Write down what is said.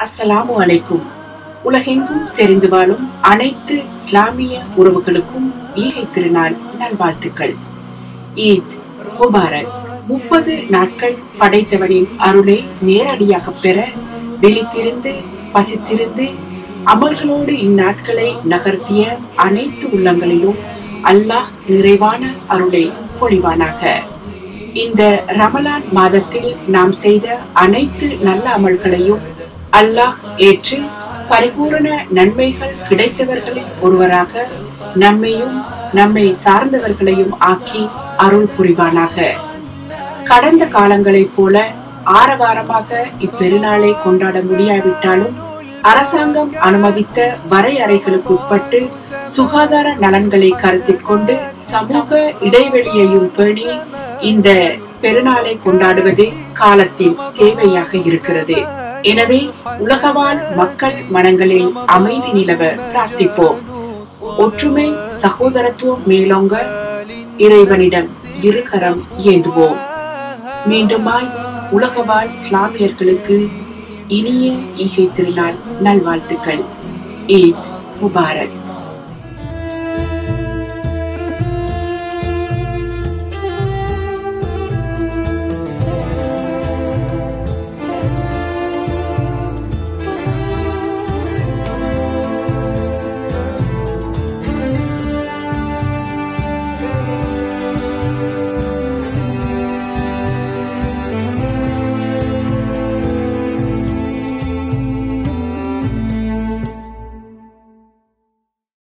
அஸ்ஸலாமு அலைக்கும் உலகெங்கும் செறிந்து வாழும் அனைத்து இஸ்லாமிய உறவுகளுக்கும் ஈகை திருநாள் நல்வாழ்த்துக்கள் ஈத் முபாரக் முப்பது நாட்கள் படைத்தவனின் அருளை நேரடியாக பெற விழித்திருந்து பசித்திருந்து அமல்களோடு இந்நாட்களை நகர்த்திய அனைத்து உள்ளங்களிலும் அல்லாஹ் நிறைவான அருளை பொழிவானாக இந்த ரமலான் மாதத்தில் நாம் செய்த அனைத்து நல்ல அமல்களையும் அல்லாஹ் ஏற்று பரிபூரண நன்மைகள் கிடைத்தவர்களில் ஒருவராக நம்மையும் நம்மை சார்ந்தவர்களையும் ஆக்கி அருள் புரிவானாக கடந்த காலங்களைப் போல ஆரவாரமாக இப்பெருநாளை கொண்டாட முடியாவிட்டாலும் அரசாங்கம் அனுமதித்த வரையறைகளுக்கு உட்பட்டு சுகாதார நலன்களை கருத்தில் கொண்டு சமூக இடைவெளியையும் பேணி இந்த பெருநாளை கொண்டாடுவதே காலத்தின் தேவையாக இருக்கிறது எனவே உலகவாழ் மக்கள் மனங்களில் அமைதி நிலவ பிரார்த்திப்போம் ஒற்றுமை சகோதரத்துவம் மேலோங்க இறைவனிடம் இருகரம் ஏந்துவோம் மீண்டுமாய் உலகவாழ் இஸ்லாமியர்களுக்கு இனிய ஈகை திருநாள் நல்வாழ்த்துக்கள் ஈத் முபாரக்